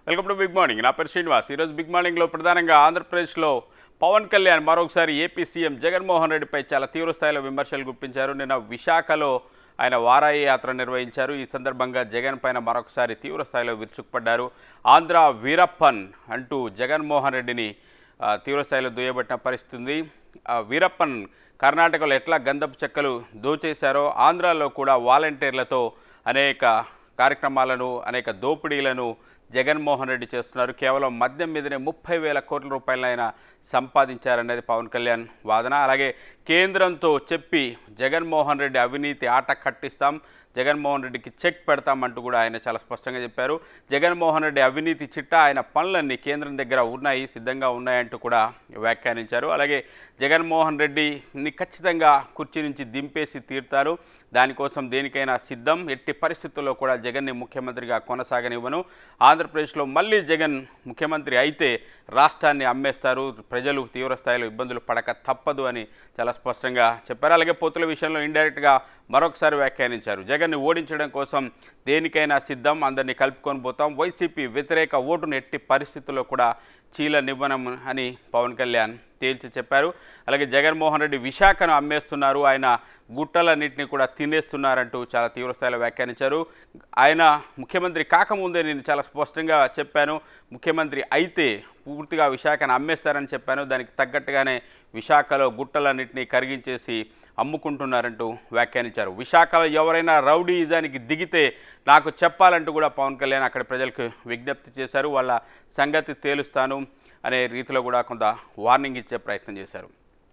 Welcome to big morning నా పేరు శ్రీనివాస్ ఈరోజు బిగ్ మార్నింగ్లో ప్రధానంగా ఆంధ్రప్రదేశ్లో పవన్ కళ్యాణ్ మరొకసారి ఏపీ సీఎం జగన్మోహన్ రెడ్డిపై చాలా తీవ్ర స్థాయిలో విమర్శలు గుప్పించారు నిన్న విశాఖలో ఆయన వారాయి యాత్ర నిర్వహించారు ఈ సందర్భంగా జగన్ పైన మరొకసారి తీవ్ర స్థాయిలో విరుచుకుపడ్డారు ఆంధ్ర వీరప్పన్ అంటూ జగన్మోహన్ రెడ్డిని ఆ, తీవ్ర స్థాయిలో దుయ్యబట్టిన పరిస్థితి ఉంది ఆ, వీరప్పన్ కర్ణాటకలో ఎట్లా గంధపు చెక్కలు దోచేశారో ఆంధ్రాలో కూడా వాలంటీర్లతో అనేక కార్యక్రమాలను అనేక దోపిడీలను జగన్మోహన్ రెడ్డి చేస్తున్నారు కేవలం మద్యం మీదనే ముప్పై వేల కోట్ల రూపాయలను ఆయన సంపాదించారనేది పవన్ కళ్యాణ్ వాదన అలాగే కేంద్రంతో చెప్పి జగన్మోహన్ రెడ్డి అవినీతి ఆట కట్టిస్తాం జగన్మోహన్ రెడ్డికి చెక్ పెడతామంటూ కూడా ఆయన చాలా స్పష్టంగా చెప్పారు జగన్మోహన్ రెడ్డి అవినీతి చిట్టా ఆయన పనులన్నీ కేంద్రం దగ్గర ఉన్నాయి సిద్ధంగా ఉన్నాయంటూ కూడా వ్యాఖ్యానించారు అలాగే జగన్మోహన్ రెడ్డిని ఖచ్చితంగా కుర్చీ నుంచి దింపేసి తీరుతారు దానికోసం దేనికైనా సిద్ధం ఎట్టి పరిస్థితుల్లో కూడా జగన్ని ముఖ్యమంత్రిగా కొనసాగనివ్వను ఆంధ్రప్రదేశ్లో మళ్ళీ జగన్ ముఖ్యమంత్రి అయితే రాష్ట్రాన్ని అమ్మేస్తారు ప్రజలు తీవ్ర స్థాయిలో ఇబ్బందులు పడక తప్పదు అని చాలా స్పష్టంగా చెప్పారు అలాగే పొత్తుల విషయంలో ఇండైరెక్ట్గా మరొకసారి వ్యాఖ్యానించారు జగన్ని ఓడించడం కోసం దేనికైనా సిద్ధం అందరినీ కలుపుకొని పోతాం వైసీపీ వ్యతిరేక ఓటును ఎట్టి పరిస్థితుల్లో కూడా చీలనివ్వనం అని పవన్ కళ్యాణ్ తేల్చి చెప్పారు అలాగే జగన్మోహన్ రెడ్డి విశాఖను అమ్మేస్తున్నారు ఆయన గుట్టలన్నింటినీ కూడా తినేస్తున్నారంటూ చాలా తీవ్ర స్థాయిలో వ్యాఖ్యానించారు ఆయన ముఖ్యమంత్రి కాకముందే నేను చాలా స్పష్టంగా చెప్పాను ముఖ్యమంత్రి అయితే పూర్తిగా విశాఖను అమ్మేస్తారని చెప్పాను దానికి తగ్గట్టుగానే విశాఖలో గుట్టలన్నింటినీ కరిగించేసి అమ్ముకుంటున్నారంటూ వ్యాఖ్యానించారు విశాఖలో ఎవరైనా రౌడీయిజానికి దిగితే నాకు చెప్పాలంటూ కూడా పవన్ కళ్యాణ్ అక్కడ ప్రజలకు విజ్ఞప్తి చేశారు వాళ్ళ సంగతి తేలుస్తాను అనే రీతిలో కూడా కొంత వార్నింగ్ ఇచ్చే ప్రయత్నం చేశారు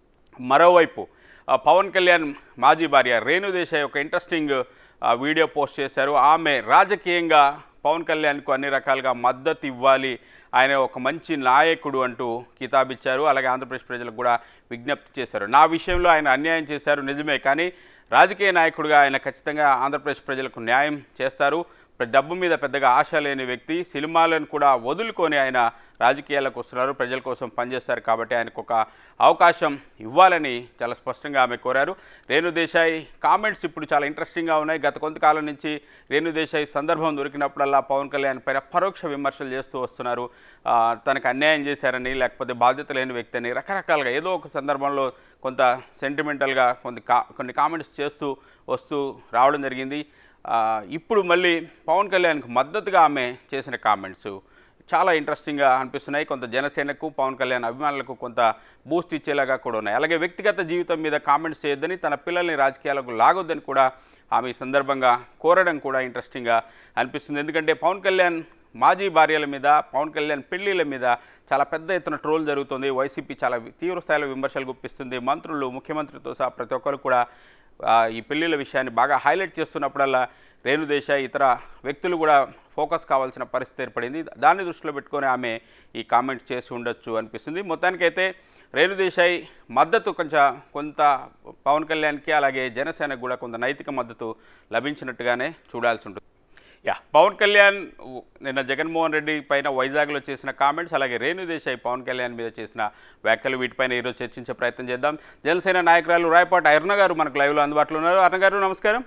మరోవైపు ఆ, పవన్ కళ్యాణ్ మాజీ భార్య రేణు దేశాయ్ ఒక ఇంట్రెస్టింగ్ ఆ, వీడియో పోస్ట్ చేశారు ఆమె రాజకీయంగా పవన్ కళ్యాణ్కు అన్ని రకాలుగా మద్దతు ఇవ్వాలి ఆయన ఒక మంచి నాయకుడు అంటూ కితాబిచ్చారు అలాగే ఆంధ్రప్రదేశ్ ప్రజలకు కూడా విజ్ఞప్తి చేశారు నా విషయంలో ఆయన అన్యాయం చేశారు నిజమే కానీ రాజకీయ నాయకుడిగా ఆయన ఖచ్చితంగా ఆంధ్రప్రదేశ్ ప్రజలకు న్యాయం చేస్తారు ప్ర- డబ్బు మీద పెద్దగా ఆశ లేని వ్యక్తి సినిమాలను కూడా వదులుకొని ఆయన రాజకీయాలకు వస్తున్నారు ప్రజల కోసం పనిచేస్తారు కాబట్టి ఆయనకు ఒక అవకాశం ఇవ్వాలని చాలా స్పష్టంగా ఆమె కోరారు రేణు దేశాయ్ కామెంట్స్ ఇప్పుడు చాలా ఇంట్రెస్టింగ్గా ఉన్నాయి గత కొంతకాలం నుంచి రేణు దేశాయ్ సందర్భం దొరికినప్పుడల్లా పవన్ కళ్యాణ్ పైన పరోక్ష విమర్శలు చేస్తూ వస్తున్నారు ఆ, తనకు అన్యాయం చేశారని లేకపోతే బాధ్యత లేని వ్యక్తి అని రకరకాలుగా ఏదో ఒక సందర్భంలో కొంత సెంటిమెంటల్గా కొన్ని కా కొన్ని కామెంట్స్ చేస్తూ వస్తూ రావడం జరిగింది ఆ, ఇప్పుడు మళ్ళీ పవన్ కళ్యాణ్కి మద్దతుగా ఆమె చేసిన కామెంట్స్ చాలా ఇంట్రెస్టింగ్గా అనిపిస్తున్నాయి కొంత జనసేనకు పవన్ కళ్యాణ్ అభిమానులకు కొంత బూస్ట్ ఇచ్చేలాగా కూడా ఉన్నాయి అలాగే వ్యక్తిగత జీవితం మీద కామెంట్స్ చేయొద్దని తన పిల్లల్ని రాజకీయాలకు లాగొద్దని కూడా ఆమె ఈ సందర్భంగా కోరడం కూడా ఇంట్రెస్టింగ్గా అనిపిస్తుంది ఎందుకంటే పవన్ కళ్యాణ్ మాజీ భార్యల మీద పవన్ కళ్యాణ్ పెళ్లిళ్ళ మీద చాలా పెద్ద ఎత్తున ట్రోల్ జరుగుతుంది వైసీపీ చాలా తీవ్ర స్థాయిలో విమర్శలు గుప్పిస్తుంది మంత్రులు ముఖ్యమంత్రితో సహా ప్రతి ఒక్కరు కూడా ఆ, ఈ పెళ్లిళ్ళ విషయాన్ని బాగా హైలైట్ చేస్తున్నప్పుడల్లా రేణు దేశాయ్ ఇతర వ్యక్తులు కూడా ఫోకస్ కావాల్సిన పరిస్థితి ఏర్పడింది దాన్ని దృష్టిలో పెట్టుకొని ఆమె ఈ కామెంట్ చేసి ఉండొచ్చు అనిపిస్తుంది మొత్తానికైతే రేణు దేశాయ్ మద్దతు కొంచెం కొంత పవన్ కళ్యాణ్కి అలాగే జనసేనకు కూడా కొంత నైతిక మద్దతు లభించినట్టుగానే చూడాల్సి ఉంటుంది యా పవన్ కళ్యాణ్ ఉ- నిన్న జగన్మోహన్ రెడ్డి పైన వైజాగ్లో చేసిన కామెంట్స్ అలాగే రేణు దేశాయ్ పవన్ కళ్యాణ్ మీద చేసిన వ్యాఖ్యలు వీటిపైన ఈరోజు చర్చించే ప్రయత్నం చేద్దాం జనసేన నాయకురాలు రాయపాటి అరుణ గారు మనకు లైవ్లో అందుబాటులో ఉన్నారు అరుణ గారు నమస్కారం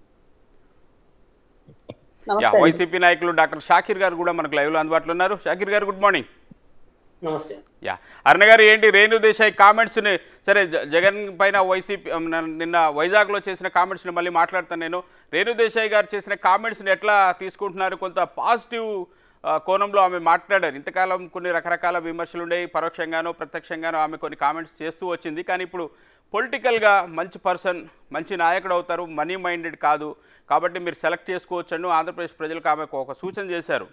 యా నమస్తే వైసీపీ నాయకులు డాక్టర్ షాకీర్ గారు కూడా మనకు లైవ్లో అందుబాటులో ఉన్నారు షాకీర్ గారు గుడ్ మార్నింగ్ నమస్తే యా అరుణ గారు ఏంటి రేణు దేశాయ్ కామెంట్స్ని సరే జ- జగన్ పైన వైసీపీ ఉమ్, న- నిన్న వైజాగ్లో చేసిన కామెంట్స్ని మళ్ళీ మాట్లాడతాను నేను రేణు దేశాయ్ గారు చేసిన కామెంట్స్ని ఎట్లా తీసుకుంటున్నారు కొంత పాజిటివ్ ఆ, కోణంలో ఆమె మాట్లాడారు ఇంతకాలం కొన్ని రకరకాల విమర్శలు ఉండేవి పరోక్షంగానో ప్రత్యక్షంగానో ఆమె కొన్ని కామెంట్స్ చేస్తూ వచ్చింది కానీ ఇప్పుడు పొలిటికల్గా మంచి పర్సన్ మంచి నాయకుడు అవుతారు మనీ మైండెడ్ కాదు కాబట్టి మీరు సెలెక్ట్ చేసుకోవచ్చను ఆంధ్రప్రదేశ్ ప్రజలకు ఆమెకు ఒక సూచన చేశారు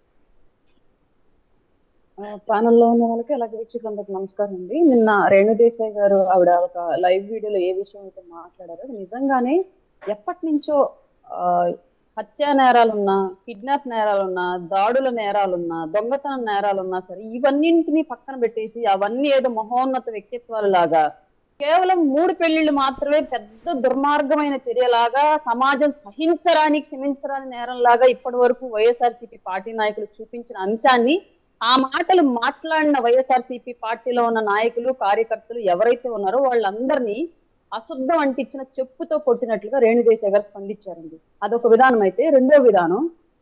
ప్యానల్లో ఉన్న వాళ్ళకి అలాగే వీక్షకులందరికి నమస్కారం అండి నిన్న రేణు దేశాయ్ గారు ఆవిడ ఒక లైవ్ వీడియోలో ఏ విషయం అయితే మాట్లాడారో అది నిజంగానే ఎప్పటి నుంచో ఆ, హత్యా నేరాలున్నా కిడ్నాప్ నేరాలున్నా దాడుల నేరాలున్నా దొంగతనం నేరాలున్నా సరే ఇవన్నింటినీ పక్కన పెట్టేసి అవన్నీ ఏదో మహోన్నత వ్యక్తిత్వాలు లాగా కేవలం మూడు పెళ్లిళ్ళు మాత్రమే పెద్ద దుర్మార్గమైన చర్యలాగా సమాజం సహించరాని క్షమించరాని నేరంలాగా ఇప్పటి వరకు వైఎస్ఆర్సీపీ పార్టీ నాయకులు చూపించిన అంశాన్ని ఆ మాటలు మాట్లాడిన వైఎస్ఆర్సీపీ పార్టీలో ఉన్న నాయకులు కార్యకర్తలు ఎవరైతే ఉన్నారో వాళ్ళందరినీ అశుద్ధం అంటించిన చెప్పుతో కొట్టినట్లుగా రేణుదేశాయ్ గారు స్పందించారండి అదొక విధానం అయితే రెండో విధానం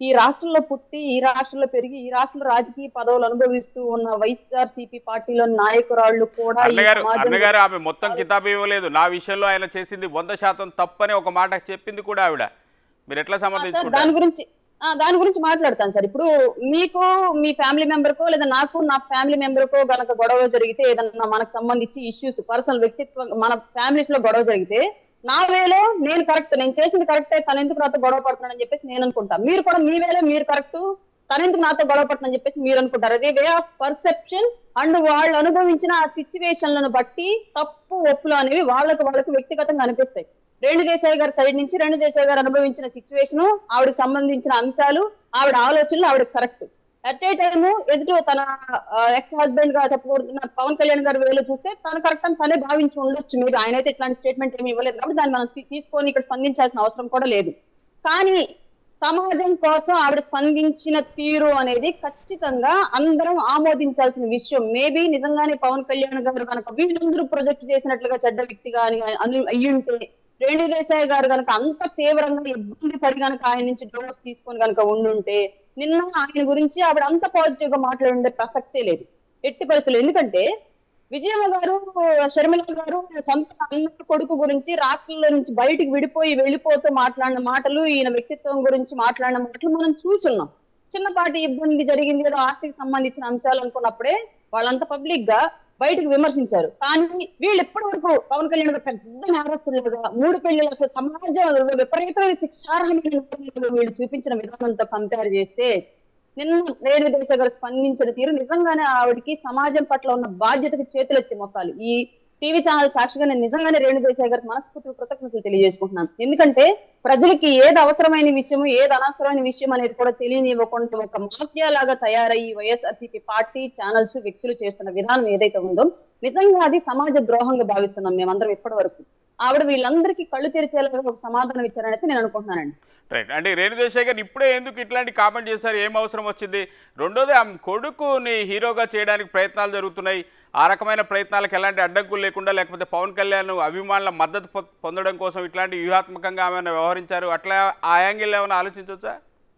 ఈ రాష్ట్రంలో పుట్టి ఈ రాష్ట్రంలో పెరిగి ఈ రాష్ట్రంలో రాజకీయ పదవులు అనుభవిస్తూ ఉన్న వైఎస్ఆర్ సిపి పార్టీలో నాయకురాళ్ళు కూడా ఈ అన్నగారు సమాజంలో అన్నగారు ఆమె మొత్తం కితాబు ఇవ్వలేదు నా విషయంలో ఆయన చేసింది వంద శాతం తప్పని ఒక మాట చెప్పింది కూడా ఆవిడ మీరు ఎట్లా సార్ సమర్థించుకుంటారు దాని గురించి ఆ, దాని గురించి మాట్లాడతాను సార్ ఇప్పుడు మీకు మీ ఫ్యామిలీ మెంబర్ కో లేదా నాకు నా ఫ్యామిలీ మెంబర్ కో గనక గొడవ జరిగితే ఏదన్నా మనకు సంబంధించి ఇష్యూస్ పర్సనల్ వ్యక్తిత్వం మన ఫ్యామిలీస్ లో గొడవ జరిగితే నా వేలో నేను కరెక్ట్ నేను చేసింది కరెక్టే తను ఎందుకు నాతో గొడవ పడుతున్నాడని చెప్పేసి నేను అనుకుంటా మీరు కూడా మీ వేలో మీరు కరెక్ట్ తను ఎందుకు నాతో గొడవ పడుతుందని చెప్పేసి మీరు అనుకుంటారు అది వే ఆఫ్ పర్సెప్షన్ అండ్ వాళ్ళు అనుభవించిన ఆ సిచ్యువేషన్లను బట్టి తప్పు ఒప్పులు అనేవి వాళ్ళకు వాళ్ళకు వ్యక్తిగతంగా అనిపిస్తాయి రేణు దేశాయ్ గారి సైడ్ నుంచి రేణు దేశాయ్ గారు అనుభవించిన సిచ్యువేషన్ ఆవిడకి సంబంధించిన అంశాలు ఆవిడ ఆలోచనలు ఆవిడ కరెక్ట్ అట్ ఏ టైమ్ ఎదుటి తన ఎక్స్ హస్బెండ్ గా చెప్పకూడదు పవన్ కళ్యాణ్ గారి వేలో చూస్తే తను కరెక్ట్ అని తనే భావించి ఉండొచ్చు మీరు ఆయన అయితే ఇట్లాంటి స్టేట్మెంట్ ఏమి ఇవ్వలేదు కాబట్టి దాన్ని మనం తీ- తీసుకొని ఇక్కడ స్పందించాల్సిన అవసరం కూడా లేదు కానీ సమాజం కోసం ఆవిడ స్పందించిన తీరు అనేది ఖచ్చితంగా అందరం ఆమోదించాల్సిన విషయం మేబీ నిజంగానే పవన్ కళ్యాణ్ గారు కనుక వీళ్ళందరూ ప్రొజెక్ట్ చేసినట్లుగా చెడ్డ వ్యక్తి కానీ అను అయ్యుంటే రేణు దేశాయ్ గారు కనుక అంత తీవ్రంగా ఇబ్బంది పడి కనుక ఆయన నుంచి డోస్ తీసుకొని కనుక ఉండుంటే నిన్న ఆయన గురించి ఆవిడ అంత పాజిటివ్ గా మాట్లాడే ప్రసక్తే లేదు ఎట్టి పరిస్థితులు ఎందుకంటే విజయమ్మ గారు షర్మిల గారు సొంత అన్న కొడుకు గురించి రాష్ట్రంలో నుంచి బయటికి విడిపోయి వెళ్ళిపోతూ మాట్లాడిన మాటలు ఈయన వ్యక్తిత్వం గురించి మాట్లాడిన మాటలు మనం చూసున్నాం చిన్నపాటి ఇబ్బంది జరిగింది ఏదో ఆస్తికి సంబంధించిన అంశాలు అనుకున్నప్పుడే వాళ్ళంతా పబ్లిక్ గా బయటకు విమర్శించారు కానీ వీళ్ళు ఎప్పటి వరకు పవన్ కళ్యాణ్ గారు పెద్ద నేరస్తులుగా మూడు పెళ్లిలు అసలు సమాజం విపరీతమైన శిక్షార్హమైన నేరాలుగా వీళ్ళు చూపించిన విధానంతో కంపేర్ చేస్తే నిన్న రేణు దేశ గారు స్పందించిన తీరు నిజంగానే ఆవిడకి సమాజం పట్ల ఉన్న బాధ్యతకి చేతులెత్తి మొక్కాలి ఈ టీవీ ఛానల్ సాక్షిగా నేను నిజంగానే రేణు దేశాయ్ గారికి మనస్ఫూర్తిగా కృతజ్ఞతలు తెలియజేసుకుంటున్నాను ఎందుకంటే ప్రజలకి ఏది అవసరమైన విషయం ఏది అనవసరమైన విషయం అనేది కూడా తెలియనివ్వకుండా ఒక మాఫియా లాగా తయారయ్యి వైఎస్ఆర్సీపీ పార్టీ ఛానల్స్ వ్యక్తులు చేస్తున్న విధానం ఏదైతే ఉందో నిజంగా అది సమాజ ద్రోహంగా భావిస్తున్నాం మేమందరం ఇప్పటి వరకు ఆవిడ వీళ్ళందరికీ కళ్ళు తెరిచేలాగా ఒక సమాధానం ఇచ్చారనైతే నేను అనుకుంటున్నానండి రైట్ అంటే రేణుదేశాయ్ గారు ఇప్పుడే ఎందుకు ఇట్లాంటి కామెంట్ చేశారు ఏం అవసరం వచ్చింది రెండోది ఆమె కొడుకుని హీరోగా చేయడానికి ప్రయత్నాలు జరుగుతున్నాయి ఆ రకమైన ప్రయత్నాలకు ఎలాంటి అడ్డంకులు లేకుండా లేకపోతే పవన్ కళ్యాణ్ అభిమానుల మద్దతు పొ- పొందడం కోసం ఇట్లాంటి వ్యూహాత్మకంగా ఆమె వ్యవహరించారు అట్లా ఆ యాంగిల్ ఏమైనా ఆలోచించవచ్చా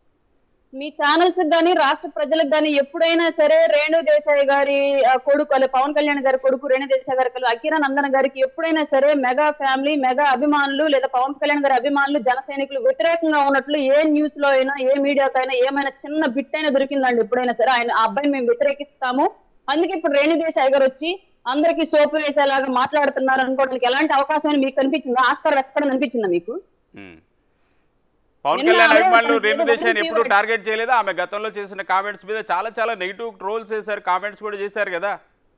మీ ఛానల్స్ గాని రాష్ట్ర ప్రజలకు గాని ఎప్పుడైనా సరే రేణు దేశాయ్ గారి ఆ, కొడుకు అలా పవన్ కళ్యాణ్ గారి కొడుకు రేణు దేశాయ్ గారి కొడుకు అకిరా నందన గారికి ఎప్పుడైనా సరే మెగా ఫ్యామిలీ మెగా అభిమానులు లేదా పవన్ కళ్యాణ్ గారి అభిమానులు జన సైనికులు వ్యతిరేకంగా ఉన్నట్లు ఏ న్యూస్ లో అయినా ఏ మీడియాకైనా ఏమైనా చిన్న బిట్ అయినా దొరికిందండి ఎప్పుడైనా సరే ఆయన ఆ అబ్బాయిని మేము వ్యతిరేకిస్తాము అందుకే ఇప్పుడు రేణు దేశాయ్ గారు వచ్చి అందరికి సోపు వేసేలాగా మాట్లాడుతున్నారు అనుకోవడానికి ఎలాంటి అవకాశం మీకు కనిపించిందా ఆస్కార్ ఎక్కడ అనిపించిందా మీకు ఉమ్. పవన్ నిన్న కళ్యాణ్ అదే అభిమానులు తనకి రేణు ఏదో దేశాన్ని ఎప్పుడు వదిలించి టార్గెట్ చేయలేదా ఆమె గతంలో చేసిన కామెంట్స్ మీద చాలా చాలా నెగిటివ్ ట్రోల్స్ చేశారు కామెంట్స్ కూడా చేశారు కదా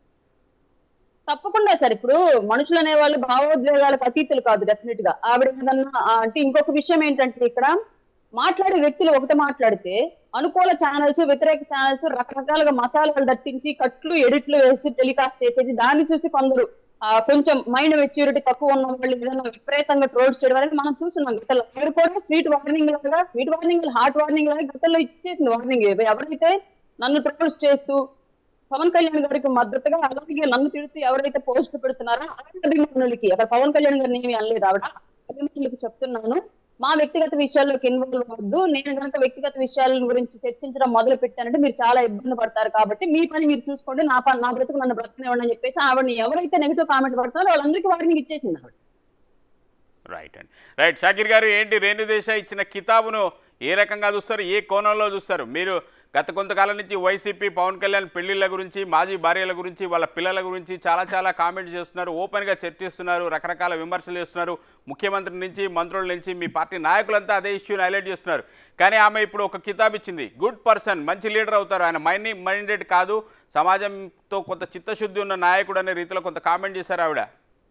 తప్పకుండా సార్ ఇప్పుడు మనుషులు అనే వాళ్ళు భావోద్వేగాలకు అతీతులు కాదు డెఫినెట్ గా ఆవిడ ఏదన్నా ఆ, అంటే ఇంకొక విషయం ఏంటంటే ఇక్కడ మాట్లాడే వ్యక్తులు ఒకటి మాట్లాడితే అనుకూల ఛానల్స్ వ్యతిరేక ఛానల్స్ రకరకాలుగా మసాలాలు దట్టించి కట్లు ఎడిట్లు వేసి టెలికాస్ట్ చేసేది దాన్ని చూసి కొందరు ఆ, కొంచెం మైండ్ మెచ్యూరిటీ తక్కువ ఉన్న వాళ్ళు ఏదైనా విపరీతంగా ట్రోల్స్ చేయడం అనేది మనం చూస్తున్నాం గతంలో ఆవిడ కూడా స్వీట్ వార్నింగ్ లాగా స్వీట్ వార్నింగ్ హార్ట్ వార్నింగ్ లాగా గతంలో ఇచ్చేసింది వార్నింగ్ ఎవరైతే నన్ను ట్రోల్స్ చేస్తూ పవన్ కళ్యాణ్ గారికి మద్దతుగా అలాగే నన్ను తిడుతూ ఎవరైతే పోస్ట్ పెడుతున్నారో ఆ అభిమానులకి అక్కడ పవన్ కళ్యాణ్ గారిని ఏమీ అనలేదు ఆవిడ అభిమానులకు చెప్తున్నాను మా వ్యక్తిగత విషయాల్లోకి ఇన్వాల్వ్ అవ్వద్దు నేను కనుక వ్యక్తిగత విషయాల గురించి చర్చించడం మొదలు పెట్టానంటే మీరు చాలా ఇబ్బంది పడతారు కాబట్టి మీ పని మీరు చూసుకోండి నా పని నా బ్రతుకు నన్ను బ్రతకనివ్వండి అని చెప్పేసి ఆవిడని ఎవరైతే నెగిటివ్ కామెంట్ పడుతున్నారో వాళ్ళందరికీ వార్నింగ్ ఇచ్చేసింది ఆవిడ రైట్ అండి రైట్ షాకిర్ గారు ఏంటి రేణు దేశాయ్ ఇచ్చిన కితాబును ఏ రకంగా చూస్తారు ఏ కోణంలో చూస్తారు మీరు గత కొంతకాలం నుంచి వైసీపీ పవన్ కళ్యాణ్ పెళ్లిళ్ళ గురించి మాజీ భార్యల గురించి వాళ్ళ పిల్లల గురించి చాలా చాలా కామెంట్ చేస్తున్నారు ఓపెన్గా చర్చిస్తున్నారు రకరకాల విమర్శలు చేస్తున్నారు ముఖ్యమంత్రి నుంచి మంత్రుల నుంచి మీ పార్టీ నాయకులంతా అదే ఇష్యూని హైలైట్ చేస్తున్నారు కానీ ఆమె ఇప్పుడు ఒక కితాబ్ ఇచ్చింది గుడ్ పర్సన్ మంచి లీడర్ అవుతారు ఆయన మైండ్ మైండెడ్ కాదు సమాజంతో కొంత చిత్తశుద్ధి ఉన్న నాయకుడు అనే రీతిలో కొంత కామెంట్ చేశారు ఆవిడ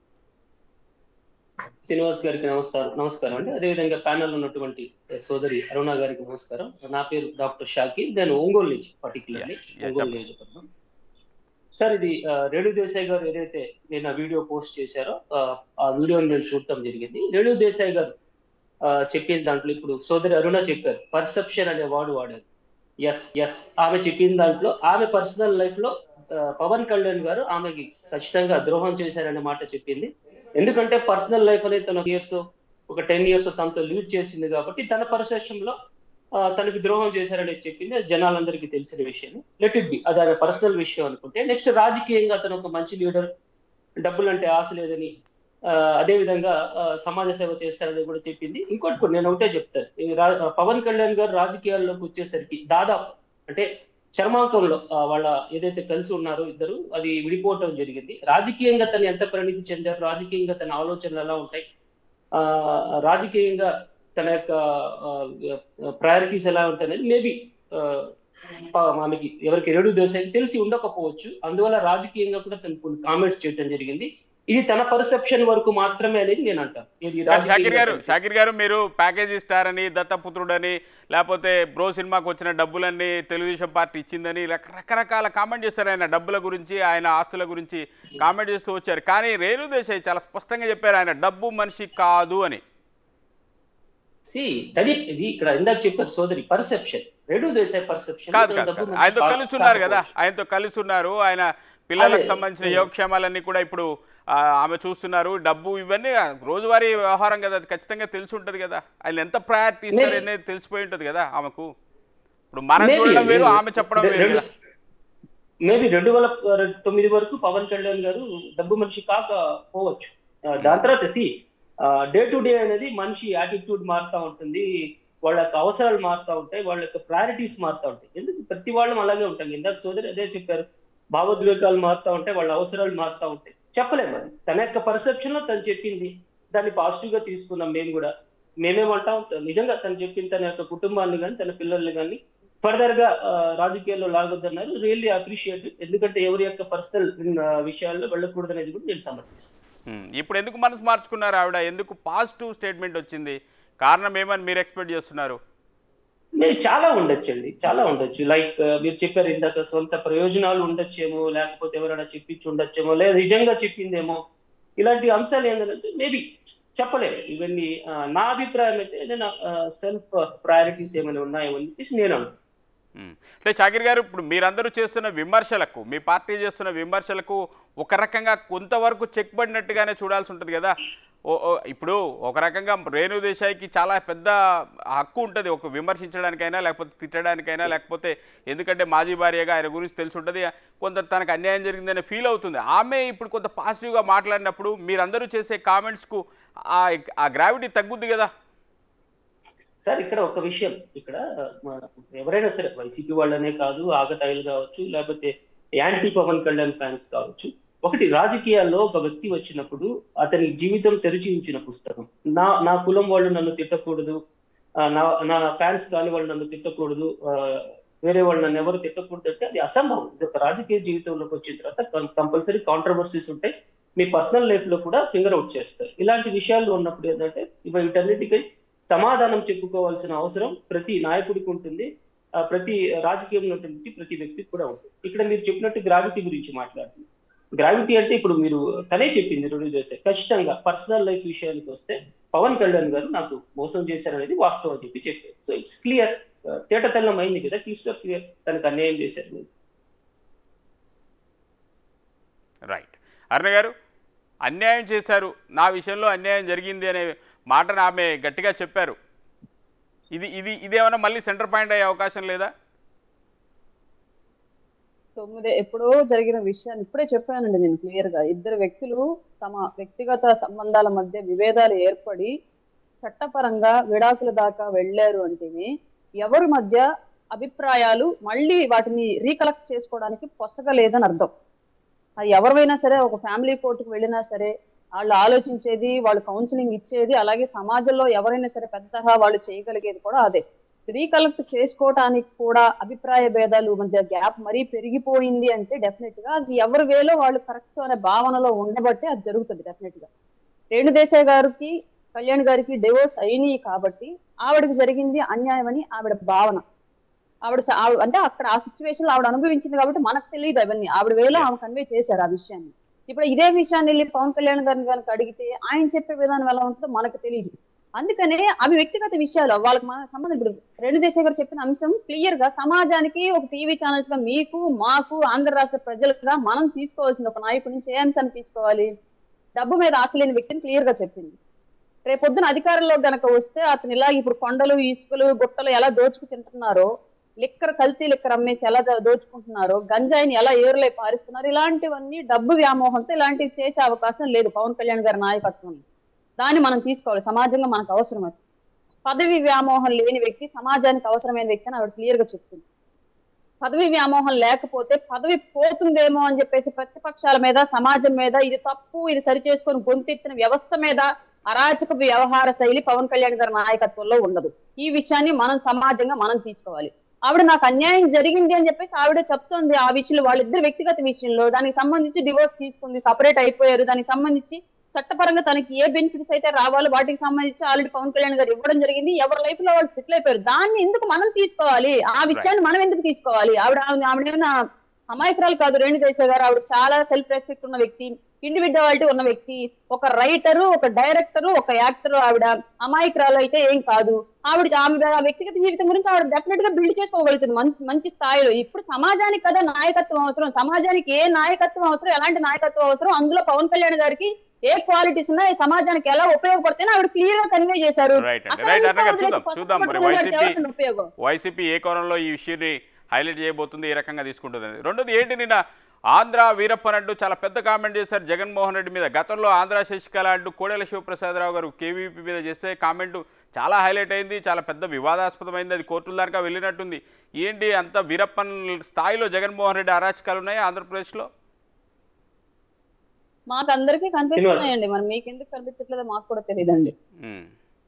శ్రీనివాస్ గారికి నమస్కారం నమస్కారం అండి అదేవిధంగా ప్యానల్ ఉన్నటువంటి సోదరి అరుణ గారికి నమస్కారం నా పేరు డాక్టర్ షాకిర్ నేను ఒంగోలు నుంచి పర్టికులర్లీ Yeah, yeah, ఒంగోలు చెప్పండి. నియోజకవర్గం సార్ ఇది ఆ, రేణు దేశాయ్ గారు ఏదైతే నేను ఆ వీడియో పోస్ట్ చేశారో ఆ, ఆ వీడియోని నేను చూడటం జరిగింది రేణు దేశాయ్ గారు ఆ, చెప్పిన దాంట్లో ఇప్పుడు సోదరి అరుణ చెప్పారు పర్సెప్షన్ అనే వర్డ్ వాడారు ఎస్ ఎస్ ఆమె చెప్పిన దాంట్లో ఆమె పర్సనల్ లైఫ్ లో ఆ, పవన్ కళ్యాణ్ గారు ఆమెకి ఖచ్చితంగా ద్రోహం చేశారనే మాట చెప్పింది ఎందుకంటే పర్సనల్ లైఫ్ అనేది తన ఇయర్స్ ఒక టెన్ ఇయర్స్ తనతో లీడ్ చేసింది కాబట్టి తన పర్సెప్షన్ లో ఆ, తనకి ద్రోహం చేశారనేది చెప్పింది అది జనాలందరికీ తెలిసిన విషయం లెట్ ఇట్ బి అది ఆయన పర్సనల్ విషయం అనుకుంటే నెక్స్ట్ రాజకీయంగా అతను ఒక మంచి లీడర్ డబ్బులు అంటే ఆశ లేదని ఆ, అదే విధంగా ఆ, సమాజ సేవ చేస్తారని కూడా చెప్పింది ఇంకోటి కూడా నేను ఒకటే చెప్తాను ఈ రా- పవన్ కళ్యాణ్ గారు రాజకీయాల్లోకి వచ్చేసరికి దాదాపు అంటే చర్మాంకంలో ఆ, వాళ్ళ ఏదైతే కలిసి ఉన్నారో ఇద్దరు అది విడిపోవటం జరిగింది రాజకీయంగా తను ఎంత పరిణితి చెందారు రాజకీయంగా తన ఆలోచనలు ఎలా ఉంటాయి ఆ రాజకీయంగా తన యొక్క ప్రయారిటీస్ ఎలా ఉంటాయి అనేది మేబీ ఆమెకి ఎవరికి రెడు దేశానికి తెలిసి ఉండకపోవచ్చు అందువల్ల రాజకీయంగా కూడా తను కొన్ని కామెంట్స్ చేయడం జరిగింది ఇది తన పర్సెప్షన్ వరకు మాత్రమే అనేది నేను అంటాను ఇది కానీ షాకిర్ గారు రాజకీయంగా షాకిర్ గారు మీరు ప్యాకేజీ స్టార్ అని దత్తపుత్రుడని లేకపోతే బ్రో సినిమాకి వచ్చిన డబ్బులన్నీ తెలుగుదేశం పార్టీ ఇచ్చిందని రక- రకరకాల కామెంట్ చేశారు ఆయన డబ్బుల గురించి ఆయన ఆస్తుల గురించి కామెంట్ చేస్తూ వచ్చారు కానీ రేణు దేశాయ్ చాలా స్పష్టంగా చెప్పారు ఆయన డబ్బు మనిషి కాదు అని సి దట్ ఇది ఇక్కడ ఇందాక చెప్పారు సోదరి పర్సెప్షన్ రెడు దేశాయ్ పర్సెప్షన్ కాదు కాదు కాదు. ఆయనతో కలిసి ఉన్నారు కదా ఆయనతో కలిసి ఉన్నారు ఆయన పిల్లలకు అదే. సంబంధించిన యోగక్షేమాలన్నీ కూడా ఇప్పుడు ఆ, ఆమె చూస్తున్నారు డబ్బు ఇవన్నీ రోజువారీ వ్యవహారం కదా అది ఖచ్చితంగా తెలిసి ఉంటుంది కదా ఆయన ఎంత ప్రయారిటీ ఇస్తారు Maybe. అనేది తెలిసిపోయి ఉంటుంది కదా ఆమెకు ఇప్పుడు మనం Maybe, చూడడం వేరు maybe. ఆమె చెప్పడం వేరు రెండు- కదా మేబీ రెండు వేల తొమ్మిది వరకు పవన్ కళ్యాణ్ గారు డబ్బు మనిషి కాకపోవచ్చు ఆ, దాని తర్వాత సి డే టు డే అనేది మనిషి యాటిట్యూడ్ మారుతా ఉంటుంది వాళ్ళ యొక్క అవసరాలు మారుతా ఉంటాయి వాళ్ళ యొక్క ప్రయారిటీస్ మారుతా ఉంటాయి ఎందుకు ప్రతి వాళ్ళం అలాగే ఉంటాం ఇందాక సోదరి అదే చెప్పారు భావోద్వేగాలు మారుతా ఉంటాయి వాళ్ళ అవసరాలు మారుతా ఉంటాయి చెప్పలేము అది తన యొక్క పర్సెప్షన్ లో తను చెప్పింది దాన్ని పాజిటివ్ గా తీసుకున్నాం మేము కూడా మేమేమంటాం త- నిజంగా తను చెప్పింది తన యొక్క కుటుంబాన్ని కానీ తన పిల్లల్ని కానీ ఫర్దర్ గా ఆ, రాజకీయాల్లో లాగొద్దన్నారు రియల్లీ అప్రిషియేట్ ఎందుకంటే ఎవరి యొక్క పర్సనల్ విషయాల్లో వెళ్ళకూడదు అనేది కూడా నేను సమర్థిస్తాను ఉమ్, ఇప్పుడు ఎందుకు మనసు మార్చుకున్నారు ఆవిడ ఎందుకు పాజిటివ్ స్టేట్మెంట్ వచ్చింది కారణం ఏమని మీరు ఎక్స్పెక్ట్ చేస్తున్నారు మీరు చాలా ఉండొచ్చండి చాలా ఉండొచ్చు లైక్ మీరు చెప్పారు ఇందాక సొంత ప్రయోజనాలు ఉండొచ్చేమో లేకపోతే ఎవరైనా చెప్పించి ఉండొచ్చేమో లేదా నిజంగా చెప్పిందేమో ఇలాంటి అంశాలు ఏంటంటే మేబీ చెప్పలేము ఇవన్నీ ఆ, నా అభిప్రాయం అయితే ఏదైనా సెల్ఫ్ ప్రయారిటీస్ ఏమైనా ఉన్నాయో అని చెప్పేసి నేను అనుకుంటున్నాను ఉమ్. అంటే షాకిర్ గారు ఇప్పుడు మీరందరూ చేస్తున్న విమర్శలకు మీ పార్టీ చేస్తున్న విమర్శలకు ఒక రకంగా కొంతవరకు చెక్ పడినట్టుగానే చూడాల్సి ఉంటుంది కదా ఓ ఓ, ఇప్పుడు ఒక రకంగా రేణు దేశాయికి చాలా పెద్ద హక్కు ఉంటుంది ఒక విమర్శించడానికైనా లేకపోతే తిట్టడానికైనా లేకపోతే ఎందుకంటే మాజీ భార్యగా ఆయన గురించి తెలిసి ఉంటుంది కొంత తనకు అన్యాయం జరిగిందనే ఫీల్ అవుతుంది ఆమె ఇప్పుడు కొంత పాజిటివ్గా మాట్లాడినప్పుడు మీరందరూ చేసే కామెంట్స్కు ఆ ఆ గ్రావిటీ తగ్గుద్ది కదా సార్ ఇక్కడ ఒక విషయం ఇక్కడ మన ఎవరైనా సరే వైసీపీ వాళ్ళనే కాదు ఆగతాయిలు కావచ్చు లేకపోతే యాంటీ పవన్ కళ్యాణ్ ఫ్యాన్స్ కావచ్చు ఒకటి రాజకీయాల్లో ఒక వ్యక్తి వచ్చినప్పుడు అతని జీవితం తెరిచి ఉంచిన పుస్తకం నా నా కులం వాళ్ళు నన్ను తిట్టకూడదు ఆ, నా నా ఫ్యాన్స్ కాని వాళ్ళు నన్ను తిట్టకూడదు ఆ, వేరే వాళ్ళు నన్ను ఎవరు తిట్టకూడదు అంటే అది అసంభవం ఇది ఒక రాజకీయ జీవితంలోకి వచ్చిన తర్వాత కంపల్సరీ కాంట్రవర్సీస్ ఉంటాయి మీ పర్సనల్ లైఫ్ లో కూడా ఫింగర్ అవుట్ చేస్తారు ఇలాంటి విషయాలు ఉన్నప్పుడు ఏంటంటే ఇవ వీటన్నిటికీ సమాధానం చెప్పుకోవాల్సిన అవసరం ప్రతి నాయకుడికి ఉంటుంది ఆ, ప్రతి రాజకీయంలో ఉన్నటువంటి ప్రతి వ్యక్తికి కూడా ఉంటుంది ఇక్కడ మీరు చెప్పినట్టు గ్రావిటీ గురించి మాట్లాడుతుంది గ్రావిటీ అంటే ఇప్పుడు మీరు తనే చెప్పింది రెండు చేస్తే ఖచ్చితంగా పర్సనల్ లైఫ్ విషయానికి వస్తే పవన్ కళ్యాణ్ గారు నాకు మోసం చేశారనేది వాస్తవం అని చెప్పి చెప్పారు సో ఇట్స్ క్లియర్ తేట తెల్లం అయింది కదా క్లిస్టర్ క్లియర్ తనకు అన్యాయం చేశారు రైట్ అరుణ గారు అన్యాయం చేశారు నా విషయంలో అన్యాయం జరిగింది అనే మాటను ఆమె గట్టిగా చెప్పారు ఇది ఇది ఇదేమైనా మళ్ళీ సెంటర్ పాయింట్ అయ్యే అవకాశం లేదా తొమ్మిది ఎప్పుడో జరిగిన విషయాన్ని ఇప్పుడే చెప్పానండి నేను క్లియర్ గా ఇద్దరు వ్యక్తులు తమ వ్యక్తిగత సంబంధాల మధ్య విభేదాలు ఏర్పడి చట్టపరంగా విడాకుల దాకా వెళ్ళారు అంటేనే ఎవరి మధ్య అభిప్రాయాలు మళ్ళీ వాటిని రీకలెక్ట్ చేసుకోవడానికి పొసగలేదని అర్థం అది ఎవరైనా సరే ఒక ఫ్యామిలీ కోర్టుకు వెళ్ళినా సరే వాళ్ళు ఆలోచించేది వాళ్ళు కౌన్సిలింగ్ ఇచ్చేది అలాగే సమాజంలో ఎవరైనా సరే పెద్దగా వాళ్ళు చేయగలిగేది కూడా అదే రీకలెక్ట్ చేసుకోవటానికి కూడా అభిప్రాయ భేదాలు మధ్య గ్యాప్ మరీ పెరిగిపోయింది అంటే డెఫినెట్ గా అది ఎవరి వేలో వాళ్ళు కరెక్ట్ అనే భావనలో ఉండబట్టే అది జరుగుతుంది డెఫినెట్ గా రేణు దేశాయ్ గారికి కళ్యాణ్ గారికి డివోర్స్ అయినాయి కాబట్టి ఆవిడకి జరిగింది అన్యాయం అని ఆవిడ భావన ఆవిడ స- ఆవిడ అంటే అక్కడ ఆ సిచ్యువేషన్ లో ఆవిడ అనుభవించింది కాబట్టి మనకు తెలియదు అవన్నీ ఆవిడ వేలో ఆమె కన్వే చేశారు ఆ విషయాన్ని ఇప్పుడు ఇదే విషయాన్ని వెళ్ళి పవన్ కళ్యాణ్ గారిని కనుక అడిగితే ఆయన చెప్పే విధానం ఎలా ఉంటుందో మనకు తెలియదు అందుకనే అవి వ్యక్తిగత విషయాలు వాళ్ళకి మన సంబంధం ఇప్పుడు రెండు దేశాల గారు చెప్పిన అంశం క్లియర్ గా సమాజానికి ఒక టీవీ ఛానల్స్ గా మీకు మాకు ఆంధ్ర రాష్ట్ర ప్రజలుగా మనం తీసుకోవాల్సిన ఒక నాయకుడి నుంచి ఏ అంశాన్ని తీసుకోవాలి డబ్బు మీద ఆశ లేని వ్యక్తిని క్లియర్ గా చెప్పింది రేపొద్దున అధికారంలో గనక వస్తే అతను ఇలా ఇప్పుడు కొండలు ఇసుకలు గుట్టలు ఎలా దోచుకు తింటున్నారో లిక్కర్ కల్తీ లిక్కర్ అమ్మేసి ఎలా దో- దోచుకుంటున్నారో గంజాయిని ఎలా ఏరులై పారిస్తున్నారు ఇలాంటివన్నీ డబ్బు వ్యామోహంతో ఇలాంటివి చేసే అవకాశం లేదు పవన్ కళ్యాణ్ గారి నాయకత్వంలో దాన్ని మనం తీసుకోవాలి సమాజంగా మనకు అవసరం అది పదవి వ్యామోహం లేని వ్యక్తి సమాజానికి అవసరమైన వ్యక్తి అని ఆవిడ క్లియర్ గా చెప్తుంది పదవి వ్యామోహం లేకపోతే పదవి పోతుందేమో అని చెప్పేసి ప్రతిపక్షాల మీద సమాజం మీద ఇది తప్పు ఇది సరి చేసుకొని గొంతెత్తిన వ్యవస్థ మీద అరాచక వ్యవహార శైలి పవన్ కళ్యాణ్ గారి నాయకత్వంలో ఉండదు ఈ విషయాన్ని మనం సమాజంగా మనం తీసుకోవాలి ఆవిడ నాకు అన్యాయం జరిగింది అని చెప్పేసి ఆవిడ చెప్తుంది ఆ విషయంలో వాళ్ళిద్దరు వ్యక్తిగత విషయంలో దానికి సంబంధించి డివోర్స్ తీసుకుంది సపరేట్ అయిపోయారు దానికి సంబంధించి చట్టపరంగా తనకి ఏ బెనిఫిట్స్ అయితే రావాలో వాటికి సంబంధించి ఆల్రెడీ పవన్ కళ్యాణ్ గారు ఇవ్వడం జరిగింది ఎవరి లైఫ్ లో వాళ్ళు సెటిల్ అయిపోయారు దాన్ని ఎందుకు మనం తీసుకోవాలి ఆ విషయాన్ని మనం ఎందుకు తీసుకోవాలి ఆవిడ ఆవిడ ఏమైనా అమాయకురాలు కాదు రేణు దేశాయ్ గారు ఆవిడ చాలా సెల్ఫ్ రెస్పెక్ట్ ఉన్న వ్యక్తి ఇండివిజువాలిటీ ఉన్న వ్యక్తి ఒక రైటరు ఒక డైరెక్టరు ఒక యాక్టర్ ఆవిడ అమాయకురాలు అయితే ఏం కాదు ఆవిడ ఆమె ఆ వ్యక్తిగత జీవితం గురించి ఆవిడ డెఫినెట్ గా బిల్డ్ చేసుకోగలుగుతుంది మంచి మంచి స్థాయిలో ఇప్పుడు సమాజానికి కదా నాయకత్వం అవసరం సమాజానికి ఏ నాయకత్వం అవసరం ఎలాంటి నాయకత్వం అవసరం అందులో పవన్ కళ్యాణ్ గారికి ఏ క్వాలిటీస్ ఉన్నాయి సమాజానికి ఎలా ఉపయోగపడతాయో ఆవిడ క్లియర్ గా కన్వే చేశారు రైట్ అండి అసలు రైట్ ఇంకా అన్నగా వదిలేసి చూద్దాం పసుపు చూద్దాం మరి పట్టుకున్న వాడికి వైసీపీ ఎవరికైనా ఉపయోగం వైసీపీ ఏ కోణంలో ఈ ఇష్యూని హైలైట్ చేయబోతుంది ఏ రకంగా తీసుకుంటుంది రెండోది ఏంటి నిన్న ఆంధ్ర వీరప్పన్ అంటూ చాలా పెద్ద కామెంట్ చేశారు జగన్మోహన్ రెడ్డి మీద గతంలో ఆంధ్ర శశికళ అంటూ కోడెల శివప్రసాదరావు గారు కేవీపీ మీద చేస్తే కామెంట్ చాలా హైలైట్ అయింది చాలా పెద్ద వివాదాస్పదమైంది అది కోర్టుల దాకా వెళ్ళినట్టుంది ఏంటి అంత వీరప్పన్ స్థాయిలో జగన్మోహన్ రెడ్డి అరాచకాలు ఉన్నాయి ఆంధ్రప్రదేశ్లో మాకు అందరికీ కనిపిస్తున్నాయండి మరి మీకు ఎందుకు కనిపించట్లేదో మాకు కూడా తెలియదండి ఉమ్.